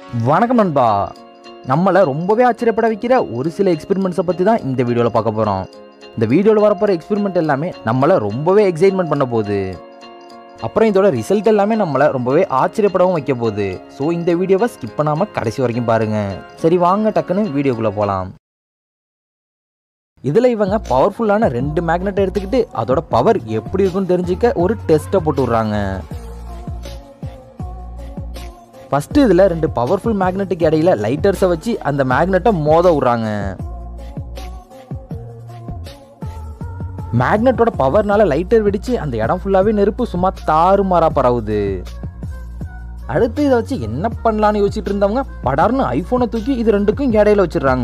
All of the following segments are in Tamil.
வணக்கம் நண்பா நம்மளை ரொம்பவே ஆச்சரியப்பட வைக்கிற ஒரு சில எக்ஸ்பெரிமெண்ட்ஸை பற்றி தான் இந்த வீடியோவில் பார்க்க போகிறோம் இந்த வீடியோவில் வரப்போகிற எக்ஸ்பெரிமெண்ட் எல்லாமே நம்மளை ரொம்பவே எக்ஸைட்மெண்ட் பண்ண போகுது அப்புறம் இதோட ரிசல்ட் எல்லாமே நம்மளை ரொம்பவே ஆச்சரியப்படவும் வைக்க போகுது ஸோ இந்த வீடியோவை ஸ்கிப் பண்ணாமல் கடைசி வரைக்கும் பாருங்கள் சரி வாங்க டக்குன்னு வீடியோக்குள்ளே போகலாம் இதில் இவங்க பவர்ஃபுல்லான ரெண்டு மேக்னெட் எடுத்துக்கிட்டு அதோட பவர் எப்படி இருக்குன்னு தெரிஞ்சுக்க ஒரு டெஸ்ட்டை போட்டு விட்றாங்க ஃபஸ்ட்டு இதில் ரெண்டு பவர்ஃபுல் மேக்னெட்டுக்கு இடையில லைட்டர்ஸை வச்சு அந்த மேக்னெட்டை மோத விட்றாங்க மேக்னெட்டோட பவர்னால லைட்டர் வெடிச்சு அந்த இடம் ஃபுல்லாகவே நெருப்பு சும்மா தாறுமாறா பரவுது அடுத்து இதை வச்சு என்ன பண்ணலான்னு யோசிச்சுட்டு இருந்தவங்க படார்னு ஐஃபோனை தூக்கி இது ரெண்டுக்கும் இடையில வச்சிடுறாங்க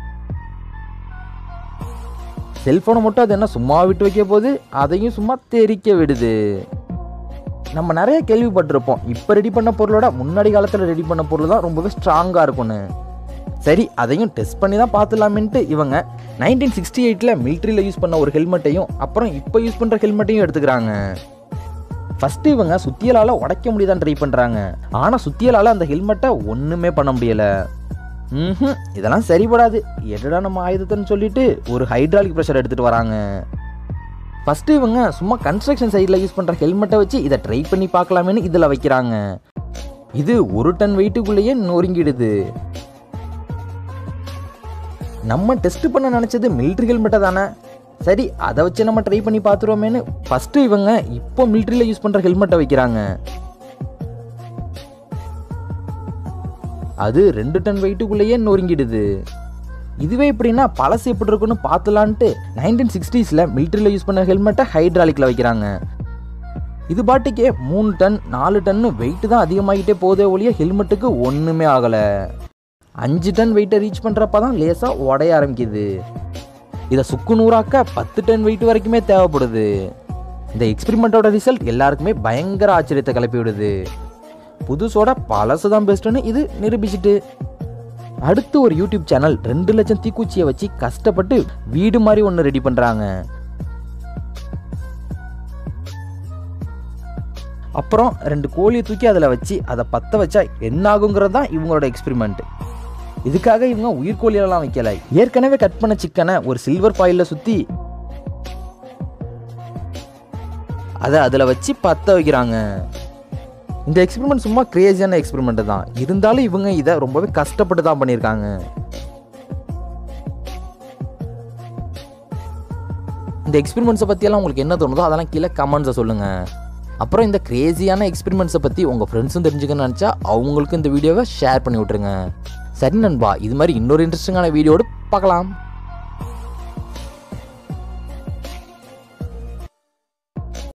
செல்ஃபோனை மட்டும் அது என்ன சும்மா விட்டு வைக்க போது அதையும் சும்மா தெரிக்க விடுது நம்ம நிறைய கேள்விப்பட்டிருப்போம் இப்போ ரெடி பண்ண பொருளோட முன்னாடி காலத்தில் ரெடி பண்ண பொருள் தான் ரொம்பவே ஸ்ட்ராங்காக இருக்கும்னு சரி அதையும் டெஸ்ட் பண்ணி தான் பார்த்துலாமேன்ட்டு இவங்க நைன்டீன் சிக்ஸ்டி எயிட்டில் மிலிட்ரியில் யூஸ் பண்ண ஒரு ஹெல்மெட்டையும் அப்புறம் இப்போ யூஸ் பண்ணுற ஹெல்மெட்டையும் எடுத்துக்கிறாங்க ஃபஸ்ட்டு இவங்க சுத்தியலால் உடைக்க முடியுதான்னு ட்ரை பண்ணுறாங்க ஆனால் சுத்தியலால் அந்த ஹெல்மெட்டை ஒன்றுமே பண்ண முடியலை ம் இதெல்லாம் சரிபடாது எடடா நம்ம ஆயுதத்தைன்னு சொல்லிட்டு ஒரு ஹைட்ராலிக் ப்ரெஷர் எடுத்துகிட்டு வராங்க ஃபஸ்ட்டு இவங்க சும்மா கன்ஸ்ட்ரக்ஷன் சைடில் யூஸ் பண்ணுற ஹெல்மெட்டை வச்சு இதை ட்ரை பண்ணி பார்க்கலாமேன்னு இதில் வைக்கிறாங்க இது ஒரு டன் வெயிட்டுக்குள்ளேயே நொறுங்கிடுது நம்ம டெஸ்ட் பண்ண நினச்சது மிலிட்ரி ஹெல்மெட்டை தானே சரி அதை வச்சு நம்ம ட்ரை பண்ணி பார்த்துருவோமேனு ஃபஸ்ட்டு இவங்க இப்போ மிலிட்ரியில் யூஸ் பண்ணுற ஹெல்மெட்டை வைக்கிறாங்க அது ரெண்டு டன் வெயிட்டுக்குள்ளேயே நொறுங்கிடுது இதுவே எப்படின்னா பழசு எப்படி இருக்குன்னு பார்த்துலான்ட்டு நைன்டீன் சிக்ஸ்டீஸில் மிலிட்ரியில் யூஸ் பண்ண ஹெல்மெட்டை ஹைட்ராலிக்கில் வைக்கிறாங்க இது பாட்டுக்கே மூணு டன் நாலு டன்னு வெயிட்டு தான் அதிகமாகிட்டே போதே ஒழிய ஹெல்மெட்டுக்கு ஒன்றுமே ஆகலை அஞ்சு டன் வெயிட்டை ரீச் பண்ணுறப்ப தான் லேசாக உடைய ஆரம்பிக்குது இதை சுக்கு நூறாக்க பத்து டன் வெயிட் வரைக்குமே தேவைப்படுது இந்த எக்ஸ்பெரிமெண்ட்டோட ரிசல்ட் எல்லாருக்குமே பயங்கர ஆச்சரியத்தை கிளப்பி விடுது புதுசோட பழசு தான் பெஸ்ட்டுன்னு இது நிரூபிச்சிட்டு அடுத்து ஒரு யூடியூப் சேனல் ரெண்டு லட்சம் தீக்குச்சியை வச்சு கஷ்டப்பட்டு வீடு மாதிரி ஒன்று ரெடி பண்ணுறாங்க அப்புறம் ரெண்டு கோழியை தூக்கி அதில் வச்சு அதை பற்ற வச்சா என்ன ஆகுங்கிறது தான் இவங்களோட எக்ஸ்பெரிமெண்ட் இதுக்காக இவங்க உயிர்கோழியெல்லாம் வைக்கல ஏற்கனவே கட் பண்ண சிக்கனை ஒரு சில்வர் பாயிலில் சுற்றி அதை அதில் வச்சு பற்ற வைக்கிறாங்க இந்த எக்ஸ்பெரிமெண்ட் சும்மா கிரேசியான எக்ஸ்பெரிமெண்ட் தான் இருந்தாலும் இவங்க இதை ரொம்பவே கஷ்டப்பட்டு தான் பண்ணியிருக்காங்க இந்த எக்ஸ்பெரிமெண்ட்ஸை பற்றியெல்லாம் உங்களுக்கு என்ன தோணுதோ அதெல்லாம் கீழே கமெண்ட்ஸை சொல்லுங்கள் அப்புறம் இந்த கிரேசியான எக்ஸ்பெரிமெண்ட்ஸை பற்றி உங்கள் ஃப்ரெண்ட்ஸும் தெரிஞ்சுக்கணும்னு நினச்சா அவங்களுக்கும் இந்த வீடியோவை ஷேர் பண்ணி விட்ருங்க சரி நண்பா இது மாதிரி இன்னொரு இன்ட்ரெஸ்டிங்கான வீடியோடு பார்க்கலாம்